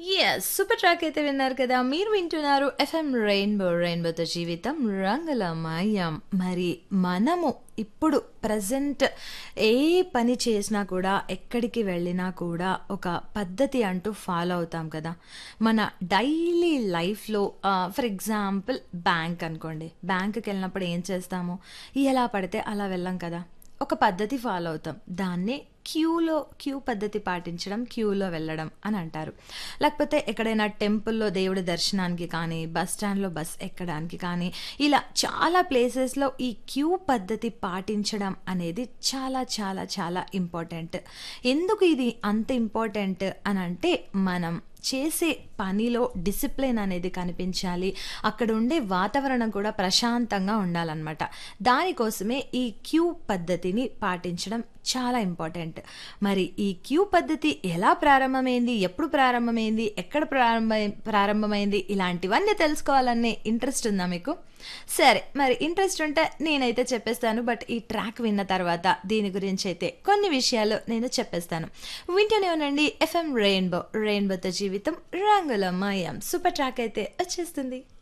Yes. Super track అయితే విన్నారు కదా! మీరు వింటున్నారు ఎఫ్ఎం రెయిన్బో. రెయిన్బోతో జీవితం రంగులమయం. మరి మనము ఇప్పుడు ప్రెజెంట్ ఏ పని చేసినా కూడా, ఎక్కడికి వెళ్ళినా కూడా ఒక పద్ధతి అంటూ ఫాలో అవుతాం కదా! మన డైలీ లైఫ్‌లో ఆహ్, ఫర్ ఎగ్జాంపుల్ బ్యాంక్ అనుకోండి. బ్యాంక్‌కెళ్ళినప్పుడు ఏం చేస్తాము? ఎలా పడితే అలా వెళ్ళం కదా! ఒక పద్ధతి ఫాలో అవుతాం. దాన్నే క్యూలో క్యూ పద్ధతి పాటించడం, క్యూలో వెళ్ళడం అని అంటారు. లేకపోతే ఎక్కడైనా టెంపుల్‌లో దేవుడి దర్శనానికి కానీ, బస్ స్టాండ్‌లో బస్ ఎక్కడానికి కానీ, ఇలా చాలా ప్లేసెస్‌లో ఈ క్యూ పద్ధతి పాటించడం అనేది చాలా చాలా చాలా ఇంపార్టెంట్. ఎందుకు ఇది అంత ఇంపార్టెంట్ అనంటే, మనం చేసే పనిలో డిసిప్లిన్ అనేది కనిపించాలి. అక్కడ ఉండే వాతావరణం కూడా ప్రశాంతంగా ఉండాలనమాట. దానికోసమే ఈ క్యూ పద్ధతిని పాటించడం చాలా ఇంపార్టెంట్. మరి ఈ క్యూ పద్ధతి ఎలా ప్రారంభమైంది? ఎప్పుడు ప్రారంభమైంది? ఎక్కడ ప్రారంభమై ప్రారంభమైంది? ఇలాంటివన్నీ తెలుసుకోవాలనే ఇంట్రెస్ట్ ఉందా మీకు? సరే. మరి ఇంట్రెస్ట్ ఉంటే నేనైతే చెప్పేస్తాను. బట్ ఈ ట్రాక్ విన్న తర్వాత దీని గురించైతే కొన్ని విషయాలు నేను చెప్పేస్తాను. వింటూనే ఉండండి ఎఫ్ఎం రెయిన్బో. రెయిన్బోతో జీవితం రంగులమయం. సూపర్ ట్రాక్ అయితే వచ్చేస్తుంది.